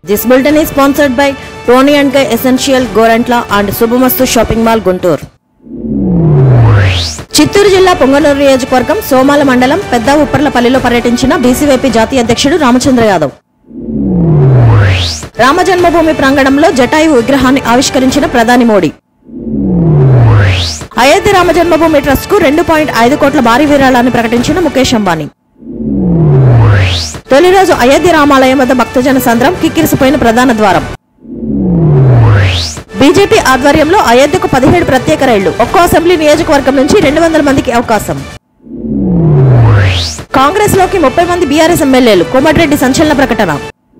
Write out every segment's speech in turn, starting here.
This bulletin is sponsored by Tony and Guy Essential Gorantla and Subhamastu Shopping Mall Guntur. Chittoor జిల్లా పొంగనూరు నియోజకవర్గం సోమాల మండలం పెద్ద ఉప్పర్లపల్లిలో పర్యటించిన బీసీవైపీ జాతీయ అధ్యక్షుడు రామచంద్ర యాదవ్ రామ జన్మభూమి ప్రాంగణంలో జటాయు విగ్రహాన్ని ఆవిష్కరించిన ప్రధాని మోడీ అయోధ్య రామ జన్మభూమి ట్రస్ట్ కు రెండు పాయింట్ ఐదు కోట్ల భారీ విరాళాన్ని ప్రకటించిన ముఖేష్ అంబానీ తొలి రోజు అయోధ్య రామాలయం వద్ద భక్తజన సంద్రం కిక్కిరిసిపోయిన ప్రధాన ద్వారం బీజేపీ ఆధ్వర్యంలో అయోధ్యకు పదిహేడు ప్రత్యేక రైళ్లు ఒక్కో అసెంబ్లీ నియోజకవర్గం నుంచి రెండు వందల మందికి అవకాశం కాంగ్రెస్ లోకి ముప్పై మంది బీఆర్ఎస్ ఎమ్మెల్యేలు కోమటిరెడ్డి సంచలన ప్రకటన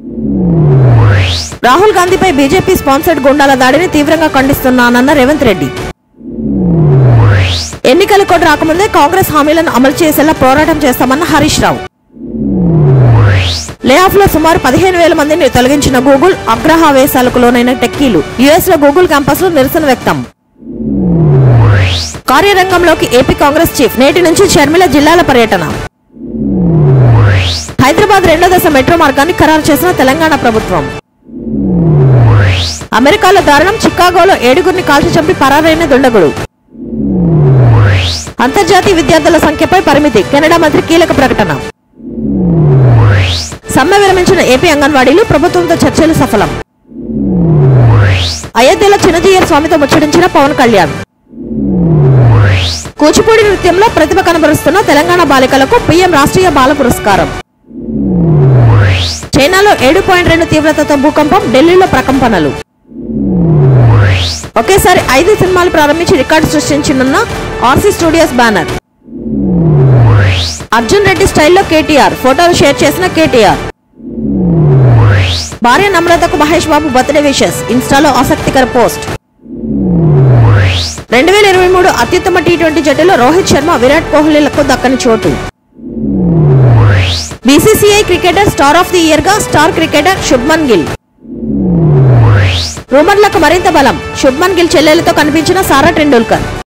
రాహుల్ గాంధీపై బీజేపీ స్పాన్సర్డ్ గుండాల దాడిని తీవ్రంగా ఖండిస్తున్నానన్న రేవంత్ రెడ్డి ఎన్నికల కోడ్ రాకముందే కాంగ్రెస్ హామీలను అమలు చేసేలా పోరాటం చేస్తామన్న హరీష్ రావు లేఆఫ్ లో సుమారు పదిహేను వేల మందిని తొలగించిన గూగుల్ అగ్రహావేశాలకు లోనైన టెక్కీలు యుఎస్ లో గూగుల్ క్యాంపస్ లో నిరసన వ్యక్తం కార్యరంగంలోకి ఏపీ కాంగ్రెస్ చీఫ్ నేటి నుంచి షర్మిల జిల్లాల పర్యటన హైదరాబాద్ రెండో దశ మెట్రో మార్గాన్ని ఖరారు చేసిన తెలంగాణ ప్రభుత్వం అమెరికాలో దారుణం చికాగోలో ఏడుగురిని కాల్చి చంపి పరారైన దుండగుడు అంతర్జాతీయ విద్యార్థుల సంఖ్యపై పరిమితి కెనడా మంత్రి కీలక ప్రకటన సమ్మె విరమించిన ఏపీ అంగన్వాడీలు ప్రభుత్వంతో చర్చలు సఫలం అయోధ్యలో చిన్నజీయర్ స్వామితో ముచ్చటించిన పవన్ కళ్యాణ్ కూచిపూడి నృత్యంలో ప్రతిభ కనబరుస్తున్న తెలంగాణ బాలికలకు పీఎం రాష్ట్రీయ బాల పురస్కారం చైనాలో ఏడు పాయింట్ రెండు తీవ్రతతో భూకంపం ఢిల్లీలో ప్రకంపనలు ఒకేసారి ఐదు సినిమాలు ప్రారంభించి రికార్డు సృష్టించనున్న RC studios banner Arjun Reddy స్టైల్లో కేటీఆర్ ఫోటోలు షేర్ చేసిన కేటీఆర్ భార్య నమ్రతకు మహేష్ బాబు బర్త్డే విషెస్ ఇన్స్టాలో ఆసక్తికర పోస్ట్ రెండు వేల ఇరవై మూడు అత్యుత్తమ టీ ట్వంటీ జట్టులో రోహిత్ శర్మ విరాట్ కోహ్లీలకు దక్కని చోటు BCCI cricketer star of the year గా స్టార్ క్రికెటర్ శుభ్మన్ గిల్ రూమర్లకు మరింత బలం శుభ్మన్ గిల్ చెల్లెలతో కనిపించిన సారా టెండూల్కర్